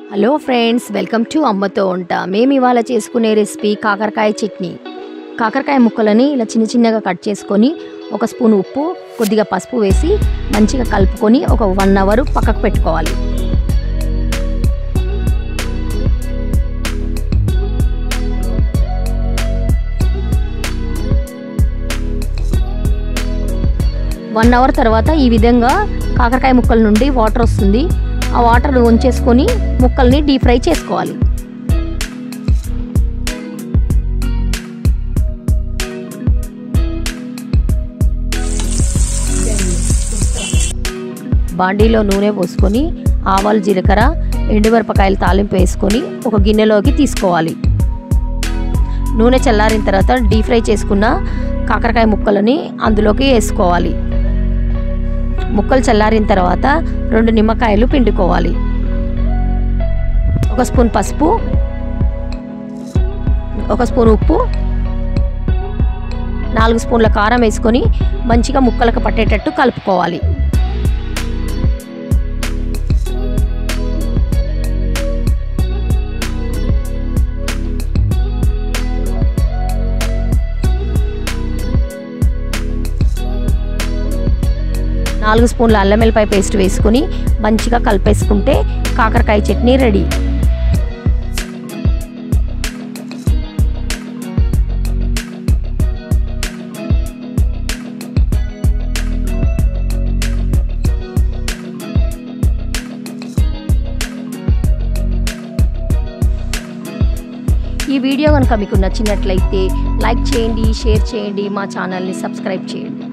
hello friends welcome to అమ్మతో వంట మేము ఇవాళ చేసుకునే రెసిపీ కాకరకాయ చట్నీ కాకరకాయ ముక్కలని ఇలా చిన్న చిన్నగా కట్ చేసుకొని ఒక స్పూన్ ఉప్పు కొద్దిగా పసుపు వేసి మంచిగా కలుపుకొని ఒక వన్ అవర్ పక్కకు పెట్టుకోవాలి వన్ అవర్ తర్వాత ఈ విధంగా కాకరకాయ ముక్కల నుండి వాటర్ వస్తుంది ఆ వాటర్ ఉంచేసుకొని ముక్కల్ని డీప్ ఫ్రై చేసుకోవాలి బాండీలో నూనె పోసుకొని ఆవాలు జీలకర్ర ఎండుమిరపకాయలు తాలింపు వేసుకొని ఒక గిన్నెలోకి తీసుకోవాలి నూనె చల్లారిన తర్వాత డీప్ ఫ్రై చేసుకున్న కాకరకాయ ముక్కలని అందులోకి వేసుకోవాలి ముక్కలు చల్లారిన తర్వాత రెండు నిమ్మకాయలు పిండుకోవాలి ఒక స్పూన్ పసుపు ఒక స్పూన్ ఉప్పు నాలుగు స్పూన్ల కారం వేసుకొని మంచిగా ముక్కలకు పట్టేటట్టు కలుపుకోవాలి నాలుగు స్పూన్ల అల్లం వెల్లిపాయ పేస్ట్ వేసుకొని మంచిగా కలిపేసుకుంటే కాకరకాయ చట్నీ రెడీ ఈ వీడియో కనుక మీకు నచ్చినట్లయితే లైక్ చేయండి షేర్ చేయండి మా ఛానల్ని సబ్స్క్రైబ్ చేయండి